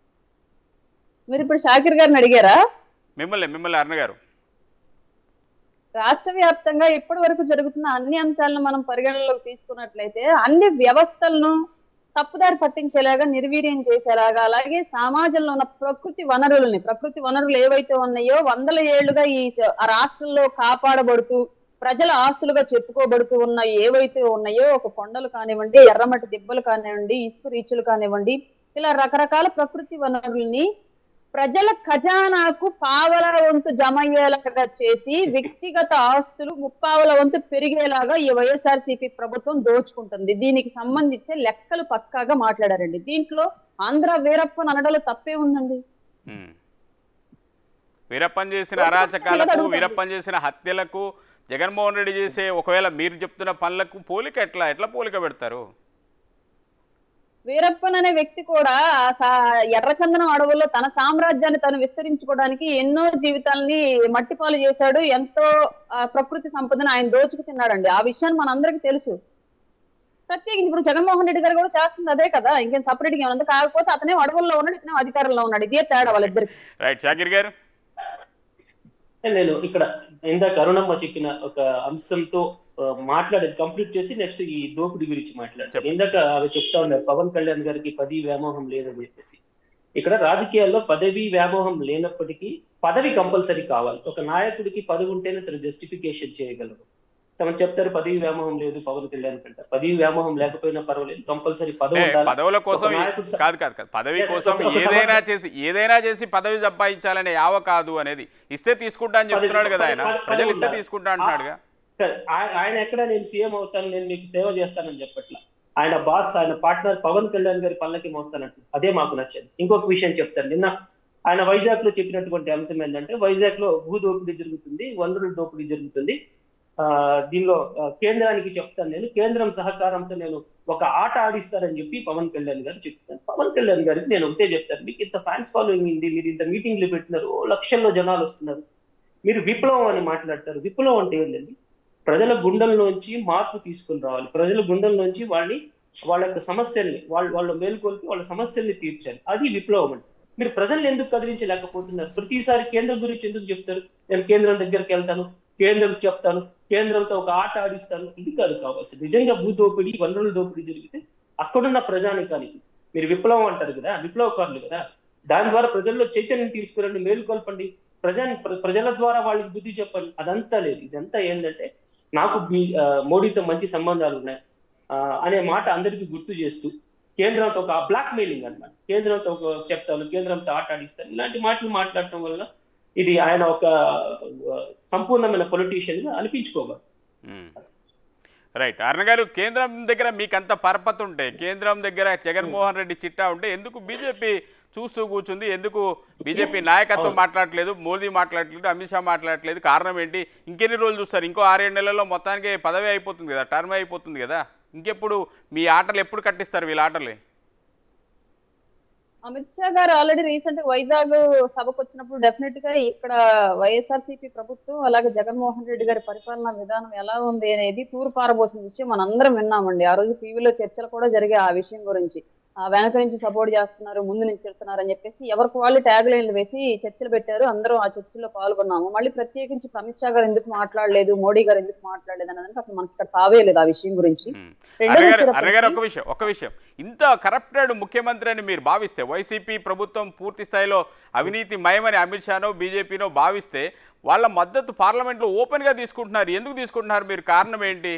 మీరు ఇప్పుడు షాకిర్ గారిని అడిగారా మిమ్మల్ని మిమ్మల్ని అరుణ గారు రాష్ట్ర వ్యాప్తంగా ఇప్పటి వరకు జరుగుతున్న అన్ని అంశాలను మనం పరిగణనలోకి తీసుకున్నట్లయితే అన్ని వ్యవస్థలను తప్పుదారి పట్టించేలాగా నిర్వీర్యం చేసేలాగా అలాగే సమాజంలో ఉన్న ప్రకృతి వనరులని ప్రకృతి వనరులు ఏవైతే ఉన్నాయో వందల ఏళ్లుగా ఈ స- ఆ రాష్ట్రంలో కాపాడబడుతూ ప్రజల ఆస్తులుగా చెప్పుకోబడుతూ ఉన్న ఏవైతే ఉన్నాయో ఒక కొండలు కానివ్వండి ఎర్రమట్టి దిబ్బలు కానివ్వండి ఇసుక రీచులు కానివ్వండి ఇలా రకరకాల ప్రకృతి వనరుల్ని ప్రజల ఖజానాకు పావల వంతు జమ అయ్యేలాగా చేసి వ్యక్తిగత ఆస్తులు ముప్పావుల వంతు పెరిగేలాగా ఈ వైఎస్ఆర్సీపీ ప్రభుత్వం దోచుకుంటుంది దీనికి సంబంధించి లెక్కలు పక్కాగా మాట్లాడారండి దీంట్లో ఆంధ్ర వీరప్పన్ అనడంలో తప్పే ఉందండి ఉమ్. వీరప్పన్ చేసిన రోజుకొక అరాచకాలకు పిల్లడు అడుగుతాడు. వీరప్పన్ చేసిన హత్యలకు జగన్మోహన్ రెడ్డి చేసే ఒకవేళ మీరు చెప్తున్న పనులకు పోలిక ఎట్లా ఎట్లా పోలిక పెడతారు వీరప్పన్ అనే వ్యక్తి కూడా ఆ సా- ఎర్రచందనం అడవుల్లో తన సామ్రాజ్యాన్ని తను విస్తరించుకోవడానికి ఎన్నో జీవితాల్ని మట్టిపాలు చేశాడు ఎంతో ఆ, ప్రకృతి సంపదను ఆయన దోచుకు తిన్నాడండి ఆ విషయాన్ని మనందరికీ తెలుసు ప్రత్యేకించి ఇప్పుడు జగన్మోహన్ రెడ్డి గారు కూడా చేస్తుంది అదే కదా ఇంకేం సపరేట్ గా ఉంది కాకపోతే అతనే అడవుల్లో ఉన్నాడు ఇతనే అధికారంలో ఉన్నాడు ఇదే తేడా వాళ్ళిద్దరికి రైట్ షాకిర్ గారు నేను ఇక్కడ ఇందాక అరుణమ్మ చెప్పిన ఒక అంశంతో ఆ, మాట్లాడేది కంప్లీట్ చేసి నెక్స్ట్ ఈ దోపిడీ గురించి మాట్లాడతాను చెప్పండి. ఇందాక అవి చెప్తా ఉన్నారు పవన్ కళ్యాణ్ గారికి పదవి వ్యామోహం లేదని చెప్పేసి ఇక్కడ రాజకీయాల్లో పదవి వ్యామోహం లేనప్పటికీ పదవి కంపల్సరీ కావాలి ఒక నాయకుడికి పదవి ఉంటేనే తను జస్టిఫికేషన్ చేయగలరు తమను చెప్తారు పదవి వ్యామోహం లేదు పవన్ కళ్యాణ్ అంటారు పదవి వ్యామోహం లేకపోయినా పర్వాలేదు కంపల్సరీ పదవి ఏ, ఉండాలి పదవుల కోసం ఒక నాయకుడు స- కాదు కాదు కాదు పదవి Yes, కోసం ఒక- ఒక ఏదైనా సమర్థ- చేసి ఏదైనా చేసి పదవి సంపాదించాలనే యావ కాదు అనేది ఇస్తే తీసుకుంటా అని పదవి- చెప్తున్నాడు కదా ఆయన పదవి- ప్రజలు ఇస్తే ఉండాలి. తీసుకుంటా అంటున్నాడుగా కాదు, ఆయ- ఆయన ఎక్కడ నేను సీఎం అవుతాను నేను మీకు సేవ చేస్తానని చెప్పట్లా ఆయన బాస్ ఆయన పార్ట్నర్ పవన్ కళ్యాణ్ గారి పల్లకి మోస్తానంటు అదే మాకు నచ్చింది ఇంకొక విషయం చెప్తాను నిన్న ఆయన వైజాగ్ లో చెప్పినటువంటి అంశం ఏంటంటే వైజాగ్ లో భూ దోపిడీ జరుగుతుంది వనరుల దోపిడీ జరుగుతుంది ఆ దీనిలో ఆ, కేంద్రానికి చెప్తాను నేను కేంద్రం సహకారంతో నేను ఒక ఆట ఆడిస్తానని చెప్పి పవన్ కళ్యాణ్ గారు చెప్తాను పవన్ కళ్యాణ్ గారికి నేను ఒకటే చెప్తాను మీకు ఇంత ఫ్యాన్స్ ఫాలోయింగ్ ఉంది మీరు ఇంత మీటింగ్లు పెట్టినారు ఓ లక్షల్లో జనాలు వస్తున్నారు మీరు విప్లవం అని మాట్లాడతారు విప్లవం అంటే ఏంటండి ప్రజల గుండెల్లోంచి మార్పు తీసుకుని రావాలి ప్రజల గుండెల్లోంచి వాళ్ళని వాళ్ళ యొక్క సమస్యల్ని వాళ్ళు వాళ్ళ మేల్కొల్పి వాళ్ళ సమస్యల్ని తీర్చాలి అది విప్లవం అంటే మీరు ప్రజల్ని ఎందుకు కదిలించలేకపోతున్నారు ప్రతిసారి కేంద్రం గురించి ఎందుకు చెప్తారు నేను కేంద్రం దగ్గరికి వెళ్తాను కేంద్రం చెప్తాను కేంద్రంతో ఒక ఆట ఆడిస్తాను ఇది కాదు కావాల్సింది నిజంగా భూ దోపిడీ వనరుల దోపిడీ జరిగితే అక్కడున్న ప్రజానికానికి మీరు విప్లవం అంటారు కదా విప్లవకారులు కదా దాని ద్వారా ప్రజల్లో చైతన్యం తీసుకురండి మేలుకొల్పండి ప్రజాని ప్ర- ప్రజల ద్వారా వాళ్ళకి బుద్ధి చెప్పండి అదంతా లేదు ఇదంతా ఏంటంటే నాకు మీ ఆ, మోడీతో మంచి సంబంధాలు ఉన్నాయి ఆ, అనే మాట అందరికీ గుర్తు చేస్తూ కేంద్రంతో ఒక బ్లాక్ మెయిలింగ్ అన్నమాట కేంద్రంతో ఒక చెప్తాను కేంద్రంతో ఆట ఆడిస్తాను ఇలాంటి మాటలు మాట్లాడటం వల్ల ఇది ఆయన ఒక ఆ, సంపూర్ణమైన పొలిటీషియన్ గా అనిపించుకోవాలి ఉమ్. రైట్ అరుణ గారు కేంద్రం దగ్గర మీకు అంత పరపతి ఉంటే కేంద్రం దగ్గర జగన్మోహన్ రెడ్డి చిట్టా ఉంటే ఎందుకు బీజేపీ చూస్తూ కూర్చుంది ఎందుకు బీజేపీ నాయకత్వం మాట్లాడట్లేదు మోదీ మాట్లాడట్లేదు అమిత్ షా మాట్లాడట్లేదు కారణం ఏంటి ఇంకెన్ని రోజులు చూస్తారు ఇంకో ఆరేడు నెలల్లో మొత్తానికి పదవి అయిపోతుంది కదా టర్మ్ అయిపోతుంది కదా ఇంకెప్పుడు మీ ఆటలు ఎప్పుడు కట్టిస్తారు వీళ్ళ ఆటలు అమిత్ షా గారు ఆల్రెడీ రీసెంట్ వైజాగ్ సభకు వచ్చినప్పుడు డెఫినెట్ గా ఇక్కడ వైఎస్ఆర్సీపీ ప్రభుత్వం అలాగే జగన్మోహన్ రెడ్డి గారి పరిపాలనా విధానం ఎలా ఉంది అనేది తూరు పారబోసిన విషయం మనందరం విన్నామండి ఆ రోజు టీవీలో చర్చలు కూడా జరిగాయి ఆ విషయం గురించి ఆ వెనక నుంచి సపోర్ట్ చేస్తున్నారు ముందు నుంచి తిడుతున్నారు అని చెప్పేసి ఎవరికి వాళ్ళు ట్యాగ్ లైన్లు వేసి చర్చలు పెట్టారు అందరూ ఆ చర్చలో పాల్గొన్నాము మళ్ళీ ప్రత్యేకించి అమిత్ షా గారు ఎందుకు మాట్లాడలేదు మోడీ గారు ఎందుకు మాట్లాడలేదు అనేది అసలు మనకి ఇక్కడ తావే లేదు ఆ విషయం గురించి రెండోది అరగారు అరగారు వచ్చేటప్పటికి- ఒక విషయం ఒక విషయం ఇంత కరప్టెడ్ ముఖ్యమంత్రి అని మీరు భావిస్తే వైసీపీ ప్రభుత్వం పూర్తి స్థాయిలో అవినీతి మయమని అమిత్ షానో బీజేపీనో భావిస్తే వాళ్ళ మద్దతు పార్లమెంట్లో ఓపెన్గా తీసుకుంటున్నారు ఎందుకు తీసుకుంటున్నారు మీరు కారణం ఏంటి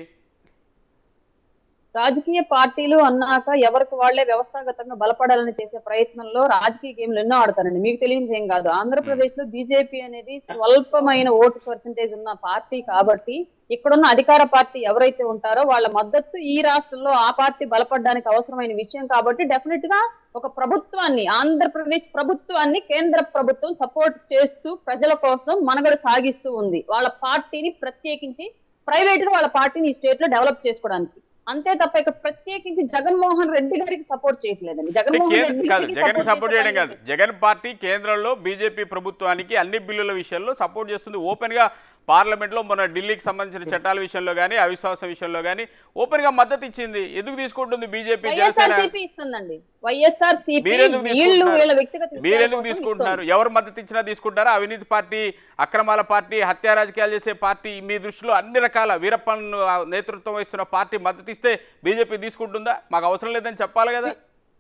రాజకీయ పార్టీలు అన్నాక ఎవరికి వాళ్లే వ్యవస్థాగతంగా బలపడాలని చేసే ప్రయత్నంలో రాజకీయ గేమ్లు ఎన్నో ఆడతారండి మీకు తెలియదు ఏం కాదు ఆంధ్రప్రదేశ్ లో బీజేపీ అనేది స్వల్పమైన ఓటు పర్సంటేజ్ ఉన్న పార్టీ కాబట్టి ఇక్కడున్న అధికార పార్టీ ఎవరైతే ఉంటారో వాళ్ళ మద్దతు ఈ రాష్ట్రంలో ఆ పార్టీ బలపడడానికి అవసరమైన విషయం కాబట్టి డెఫినెట్ గా ఒక ప్రభుత్వాన్ని ఆంధ్రప్రదేశ్ ప్రభుత్వాన్ని కేంద్ర ప్రభుత్వం సపోర్ట్ చేస్తూ ప్రజల కోసం మనుగడ సాగిస్తూ ఉంది వాళ్ళ పార్టీని ప్రత్యేకించి ప్రైవేట్ గా వాళ్ళ పార్టీని ఈ స్టేట్ లో డెవలప్ చేసుకోవడానికి అంతే తప్ప ఇక్కడ ప్రత్యేకించి జగన్మోహన్ రెడ్డి గారికి సపోర్ట్ చేయట్లేదండి అంటే జగన్మోహన్ కేంద్ర రెడ్డి కాదు గారికి జగన్ support సపోర్ట్ చేసే చేయడం కాదు పని జగన్ పార్టీ కేంద్రంలో బీజేపీ ప్రభుత్వానికి అన్ని బిల్లుల విషయంలో సపోర్ట్ చేస్తుంది ఓపెన్గా పార్లమెంట్లో మన ఢిల్లీకి సంబంధించిన చట్టాల విషయంలో కానీ అవిశ్వాస విషయంలో కానీ ఓపెన్గా మద్దతు ఇచ్చింది ఎందుకు తీసుకుంటుంది బీజేపీ జనసేన వైఎస్ఆర్సీపీ ఇస్తుందండి వైఎస్ఆర్సీపీ మీరెందుకు వీళ్ళు తీసుకుంటున్నారు? వీళ్ళ వ్యక్తిగత విషయాల మీరెందుకు కోసం తీసుకుంటున్నారు ఎవరు మద్దతు ఇచ్చినా తీసుకుంటారా అవినీతి పార్టీ అక్రమాల పార్టీ హత్యా రాజకీయాలు చేసే పార్టీ మీ దృష్టిలో అన్ని రకాల వీరప్పన్ నేతృత్వం వహిస్తున్న పార్టీ మద్దతు ఇస్తే బీజేపీ తీసుకుంటుందా మాకు అవసరం లేదని చెప్పాలి కదా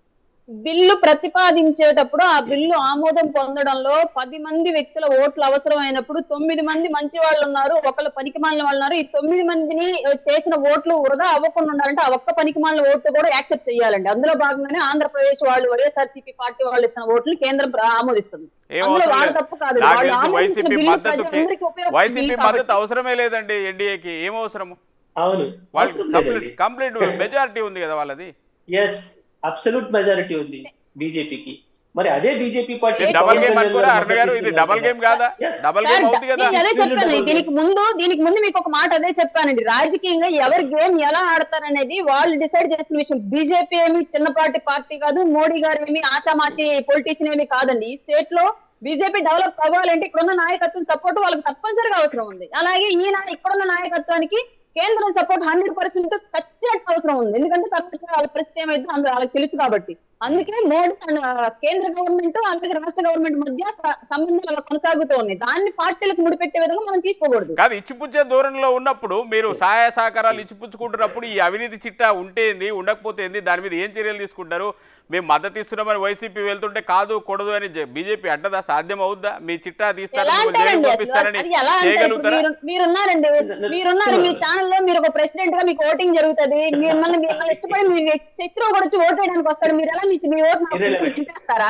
బిల్లు ప్రతిపాదించేటప్పుడు ఆ బిల్లు ఆమోదం పొందడంలో పది మంది వ్యక్తుల ఓట్లు అవసరమైనప్పుడు తొమ్మిది మంది మంచి వాళ్ళు ఉన్నారు ఒకళ్ళు పనికి మాలిన వాళ్ళు ఉన్నారు ఈ తొమ్మిది మందిని చేసిన ఓట్లు వృధా అవ్వకుండా ఉండాలంటే ఆ ఒక్క పనికి మాలిన ఓట్లు కూడా యాక్సెప్ట్ చేయాలండి అందులో భాగంగానే ఆంధ్రప్రదేశ్ వాళ్ళు వైఎస్ఆర్సీపీ పార్టీ వాళ్ళు ఇస్తున్న ఓట్లు కేంద్రం ప్ర- ఆమోదిస్తుంది ఏం అందులో అవసరం వాళ్ళ లేదు తప్పు కాదు నాకు వాళ్ళు తెలిసి ఆమోదించిన వైసీపీ బిల్లు మద్దతుకి ప్రజలందరికీ ఉపయోగపడే వైసీపీ బిల్లు మద్దతు కాబట్టి. అవసరమే లేదండి ఎన్డీఏకి ఏం అవసరము అవును వాళ్ళు అవసరం కంప్లీట్ లేదండి కంప్లీట్ మెజారిటీ ఉంది కదా వాళ్ళది ఎస్ అబ్సల్యూట్ మెజారిటీ ఉంది బీజేపీకి మరి అదే బీజేపీ పార్టీ ఇది డబల్ గేమ్ అనుకోరా అరుణ్ గారు ఇది డబల్ గేమ్ కాదా డబల్ గేమ్ అవుతుంది కదా నేను అదే చెప్పాను double దీనికి ముందు దీనికి ముందు మీకు ఒక మాట అదే చెప్పానండి రాజకీయంగా ఎవరి గేమ్ ఎలా ఆడతారనేది వాళ్ళు డిసైడ్ చేసిన విషయం బీజేపీ ఏమి చిన్నపాటి పార్టీ కాదు మోడీ గారు ఏమి ఆషామాషి పొలిటీషియన్ ఏమి కాదండి ఈ స్టేట్ లో బీజేపీ డెవలప్ అవ్వాలంటే ఇక్కడున్న నాయకత్వం సపోర్ట్ వాళ్ళకి తప్పనిసరిగా అవసరం ఉంది అలాగే ఈ నా- ఇక్కడున్న నాయకత్వానికి కేంద్రం సపోర్ట్ హండ్రెడ్ పర్సెంట్ సత్యట్ అవసరం ఉంది ఎందుకంటే తర్వాత వాళ్ళ పరిస్థితి ఏమైతే అందులో వాళ్ళకి తెలుసు కాబట్టి అందుకే మోడీ అండ్ కేంద్ర గవర్నమెంట్ అలాగే రాష్ట్ర గవర్నమెంట్ మధ్య స- సంబంధాలు అలా కొనసాగుతూ ఉన్నాయి దాన్ని పార్టీలకు ముడిపెట్టే విధంగా మనం తీసుకోకూడదు కాదు ఇచ్చిపుచ్చే దూరంలో ఉన్నప్పుడు మీరు సహాయ సహకారాలు ఇచ్చిపుచ్చుకుంటున్నప్పుడు ఈ అవినీతి చిట్టా ఉంటే ఏంది ఉండకపోతే ఏంది దాని మీద ఏం చర్యలు తీసుకుంటారు మేము మద్దతు ఇస్తున్నామని వైసీపీ వెళ్తుంటే కాదు కూడదు అని బీజేపీ అడ్డదా సాధ్యం అవుద్దా మీ చిట్టా ఎలా తీస్తారని జైలు అంటారండి అసలు పంపిస్తారని అది ఎలా అంటే ఇప్పుడు చేయగలుగుతారా మీరు మీరున్నారండి మీరున్నారు మీ ఛానల్లో మీరు ఒక ప్రెసిడెంట్ గా మీకు ఓటింగ్ జరుగుతుంది మిమ్మల్ని మిమ్మల్ని ఇష్టపడి మీ వ్యక్తి- శత్రువు కూడా వచ్చి ఓటు వేయడానికి వస్తాడు మీరు ఎలా మీ మీ ఓటు నాకు Irrelevant. చూపిస్తారా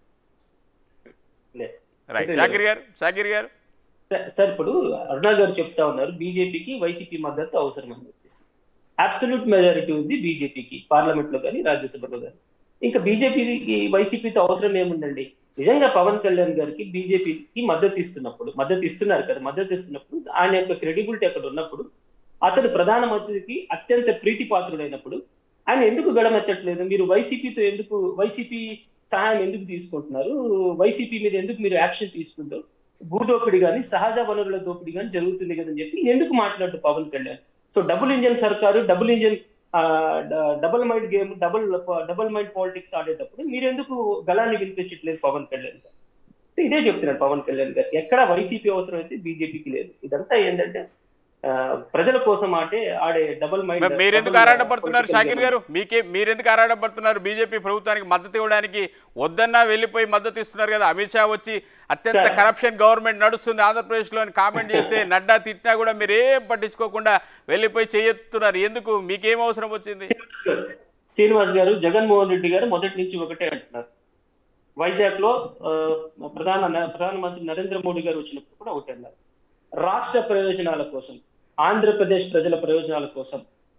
రైట్ షాకిర్ గారు షాకిర్ గారు సార్ ఇప్పుడు అరుణా గారు చెప్తా ఉన్నారు బీజేపీకి వైసీపీ మద్దతు అవసరం అని చెప్పేసి అబ్సల్యూట్ మెజారిటీ ఉంది బీజేపీకి పార్లమెంట్ లో కానీ రాజ్యసభలో కానీ ఇంకా బీజేపీకి వైసీపీతో అవసరం ఏముందండి నిజంగా పవన్ కళ్యాణ్ గారికి బీజేపీకి మద్దతు ఇస్తున్నప్పుడు మద్దతు ఇస్తున్నారు కదా మద్దతు ఇస్తున్నప్పుడు ఆయన యొక్క క్రెడిబిలిటీ అక్కడ ఉన్నప్పుడు అతడు ప్రధానమంత్రికి అత్యంత ప్రీతిపాత్రుడైనప్పుడు ఆయన ఎందుకు గడమెత్తట్లేదు మీరు వైసీపీతో ఎందుకు వైసీపీ సహాయం ఎందుకు తీసుకుంటున్నారు వైసీపీ మీద ఎందుకు మీరు యాక్షన్ తీసుకుంటారు భూదోపిడి కానీ సహజ వనరుల దోపిడీ కానీ జరుగుతుంది కదని చెప్పి ఎందుకు మాట్లాడు Pawan Kalyan so double engine సర్కారు double engine double mind game double double mind politics ఆడేటప్పుడు మీరు ఎందుకు గలాన్ని వినిపించట్లేదు పవన్ కళ్యాణ్ గారు సో ఇదే చెప్తున్నాడు పవన్ కళ్యాణ్ గారు ఎక్కడ వైసీపీ అవసరం అయితే బీజేపీకి లేదు ఇదంతా ఏంటంటే ఆ, ప్రజల కోసం ఆడే ఆడే డబుల్ మైండ్ మరి మీరెందుకు ఆరాటపడుతున్నారు షాకిర్ గారు మీకే మీరెందుకు ఆరాటపడుతున్నారు బీజేపీ ప్రభుత్వానికి మద్దతు ఇవ్వడానికి వద్దన్నా వెళ్ళిపోయి మద్దతు ఇస్తున్నారు కదా అమిత్ షా వచ్చి అత్యంత సార్. కరప్షన్ గవర్నమెంట్ నడుస్తుంది ఆంధ్రప్రదేశ్లో అని కామెంట్ చేస్తే నడ్డా తిట్టినా కూడా మీరు ఏం పట్టించుకోకుండా వెళ్ళిపోయి చేయెత్తున్నారు ఎందుకు మీకేం అవసరం వచ్చింది శ్రీనివాస్ గారు జగన్మోహన్ రెడ్డి గారు మొదటి నుంచి ఒకటే అంటున్నారు వైజాగ్ లో ఆ, ప్రధాన ప్రధానమంత్రి నరేంద్ర మోడీ గారు వచ్చినప్పుడు కూడా ఒకటే అన్నారు రాష్ట్ర ప్రయోజనాల కోసం ఆంధ్రప్రదేశ్ ప్రజల ప్రయోజనాల కోసం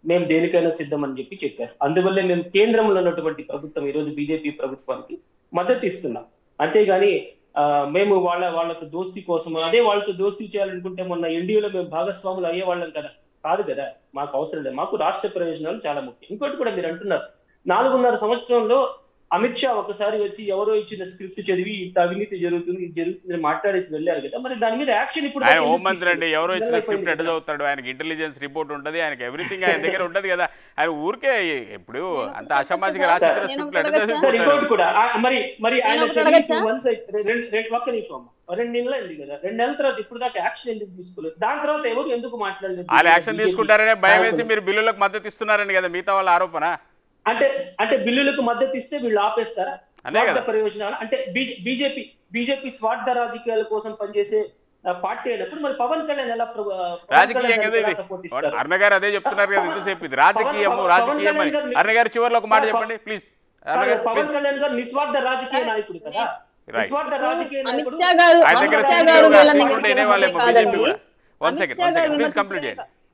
మేము దేనికైనా సిద్ధం అని చెప్పి చెప్పారు అందువల్లే మేము కేంద్రంలో ఉన్నటువంటి ప్రభుత్వం ఈ రోజు బీజేపీ ప్రభుత్వానికి మద్దతు ఇస్తున్నాం అంతేగాని ఆ, మేము వాళ్ళ వాళ్ళకు దోస్తీ కోసం అదే వాళ్ళతో దోస్తీ చేయాలనుకుంటే మొన్న ఎన్డీఏలో మేము భాగస్వాములు అయ్యే వాళ్ళం కదా కాదు కదా మాకు అవసరం లేదు మాకు రాష్ట్ర ప్రయోజనాలు చాలా ముఖ్యం ఇంకోటి కూడా మీరు అంటున్నారు నాలుగున్నర సంవత్సరంలో అమిత్ షా ఒకసారి వచ్చి ఎవరో ఇచ్చిన స్క్రిప్ట్ చదివి ఇంత అవినీతి జరుగుతుంది ఇది జరుగుతుంది అని మాట్లాడేసి వెళ్ళారు కదా మరి దాని మీద యాక్షన్ ఇప్పుడు ఆయన దాకా హోం ఎందుకు మంత్రి అండి తీసుకోలేదు? ఎవరో ఇచ్చిన నిజంగా స్క్రిప్ట్ ఎట్ట అయిపోయింది కదా. చదువుతాడు ఆయనకి ఇంటెలిజెన్స్ రిపోర్ట్ ఉంటుంది ఆయనకి ఎవ్రీథింగ్ ఆయన దగ్గర ఉంటుంది కదా ఆయన ఊరికే ఇప్పుడు అంత అసామాజిక రాసి ఇచ్చిన నేను స్క్రిప్ట్ ఎట్ట ఒకటి సార్ చదువుకుంటారు ఇంకోటి కూడా ఆ, మరి మరి ఆయన నేను ఒకటి చదివి అడగచ్చా? two months అయి- రెండు రెండు ఒక్క నిమిషం అమ్మ రెండు నెలలు అయింది కదా రెండు నెలల తర్వాత ఇప్పుడు దాకా యాక్షన్ ఎందుకు తీసుకోలేదు దాని తర్వాత ఎవరు ఎందుకు మాట్లాడలేదు ఆయన యాక్షన్ BJP తీసుకుంటారనే భయం వేసి నాయకులు. మీరు బిల్లులకు మద్దతు ఇస్తున్నారని కదా మిగతా వాళ్ళ ఆరోపణ అంటే అంటే బిల్లులకు మద్దతు ఇస్తే వీళ్ళు ఆపేస్తారా అదే కదా. స్వార్థ ప్రయోజనాలు అంటే బీజేపీ బీజేపీ స్వార్థ రాజకీయాల కోసం పనిచేసే ఆ, పార్టీ అయినప్పుడు మరి పవన్ కళ్యాణ్ ఎలా ప్ర- పవన్ రాజకీయం కళ్యాణ్ కదా ఇది ఎలా support ఇస్తారు? అర్ణ గారు అదే చెప్తున్నారు కదా ఇంతసేపు ఇది రాజకీయము పవన్- రాజకీయం పవన్ అని కళ్యాణ్ గారు- అర్ణ గారు చివరిలో ఒక మాట పవన్- చెప్పండి ప్లీజ్ అర్ణ కాదు, గారు పవన్ ప్లీజ్ కళ్యాణ్ గారు నిస్వార్థ రాజకీయ నాయకుడు కదా Right. నిస్వార్థ రాజకీయ అమిత్ నాయకుడు షా గారు ఆయన అమిత్ దగ్గర షా సీట్లు గారు లేవుగా, వీళ్ళని సీట్లు ఉంటే వినేవాళ్ళేమో విమర్శించడమే బీజేపీ కూడా one Amit second Shah one గారు సెకండ్ ప్లీజ్ కంప్లీట్ విమర్శించడమే చేయండి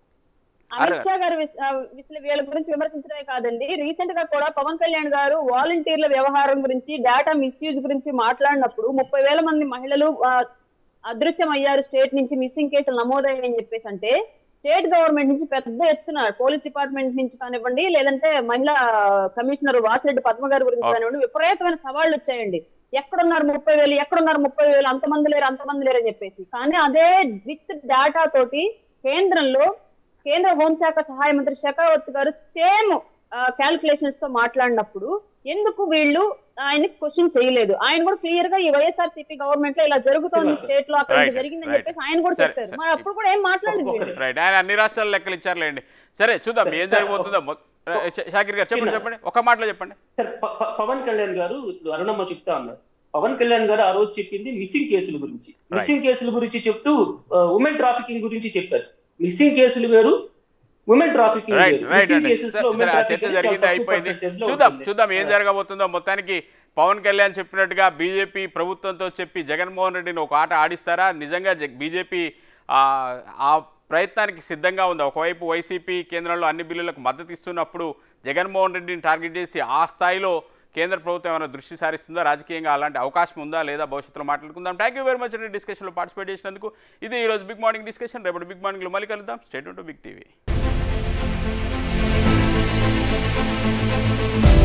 అమిత్ షా గారు విస్- ఆ, విశ్ల- వీళ్ళ గురించి విమర్శించడమే కాదండి రీసెంట్ గా కూడా పవన్ కళ్యాణ్ గారు వాలంటీర్ల వ్యవహారం గురించి డేటా మిస్యూజ్ గురించి మాట్లాడినప్పుడు ముప్పై వేల మంది మహిళలు ఆ, అదృశ్యం అయ్యారు స్టేట్ నుంచి మిస్సింగ్ కేసులు నమోదయ్యాయని చెప్పేసి అంటే స్టేట్ గవర్నమెంట్ నుంచి పెద్ద ఎత్తున పోలీస్ డిపార్ట్మెంట్ నుంచి కానివ్వండి లేదంటే మహిళా కమిషనర్ వాసిరెడ్డి పద్మ గారి గురించి Okay. కానివ్వండి విపరీతమైన సవాళ్ళు వచ్చాయండి ఎక్కడున్నారు ముప్పై వేలు ఎక్కడున్నారు ముప్పై వేలు అంతమంది లేరు అంతమంది లేరు అని చెప్పేసి కానీ అదే విత్ డేటా తోటి కేంద్రంలో కేంద్ర హోంశాఖ సహాయ మంత్రి షెకావత్ గారు సేమ్ క్యాల్కులేషన్స్ తో మాట్లాడినప్పుడు ఎందుకు వీళ్ళు ఆయన్ని క్వశ్చన్ చేయలేదు ఆయన కూడా క్లియర్ గా ఈ వైఎస్ఆర్ సిపి గవర్నమెంట్ లో ఇలా జరుగుతోంది Right. స్టేట్ లో అక్కడ Right. జరిగిందని Right. చెప్పేసి ఆయన కూడా సరే, చెప్పారు సరే. మరి అప్పుడు కూడా ఏం మాట్లాడలేదు ఒక్కొక్కరు. వీళ్ళు. రైట్ ఆయన అన్ని రాష్ట్రాల లెక్కలు ఇచ్చారులేండి సరే చూద్దాం ఏం సార్, జరగబోతుందో మొ- షా- షాకిర్ గారు చెప్పండి చెప్పండి ఒక మాటలో చెప్పండి సార్ ప- ప- పవన్ కళ్యాణ్ గారు ఇప్పుడు అరుణమ్మ చెప్తా ఉన్నారు పవన్ కళ్యాణ్ గారు ఆ రోజు చెప్పింది మిస్సింగ్ కేసుల గురించి మిస్సింగ్ కేసుల గురించి చెప్తూ ఉమెన్ ట్రాఫికింగ్ గురించి చెప్పారు మిస్సింగ్ కేసులు వేరు ఉమెన్ ట్రాఫికింగ్ రైట్ వేరు రైట్ మిస్సింగ్ అండి కేసెస్ సరే లో సరే, ఉమెన్ ఆ చర్చ ట్రాఫికింగ్ జరిగింది అయిపోయింది చూద్దాం చూద్దాం ఏం జరగబోతుందో మొత్తానికి పవన్ కళ్యాణ్ చెప్పినట్టుగా బీజేపీ ప్రభుత్వంతో చెప్పి జగన్మోహన్ రెడ్డిని ఒక ఆట ఆడిస్తారా నిజంగా బీజేపీ ఆ ప్రయత్నానికి సిద్ధంగా ఉంది ఒకవైపు వైసీపీ కేంద్రంలో అన్ని బిల్లులకు మద్దతు ఇస్తున్నప్పుడు జగన్మోహన్ రెడ్డిని టార్గెట్ చేసి ఆ స్థాయిలో కేంద్ర ప్రభుత్వం ఏమైనా దృష్టి సారిస్తుందా రాజకీయంగా అలాంటి అవకాశం ఉందా లేదా భవిష్యత్తులో మాట్లాడుకుందాం థ్యాంక్ యూ వెరీ మచ్ అండి డిస్కషన్లో పార్టిసిపేట్ చేసినందుకు ఇది ఈరోజు బిగ్ మార్నింగ్ డిస్కషన్ రేపటి బిగ్ మార్నింగ్లో మళ్ళీ కలుద్దాం స్టేట్ టు బిగ్ టీవీ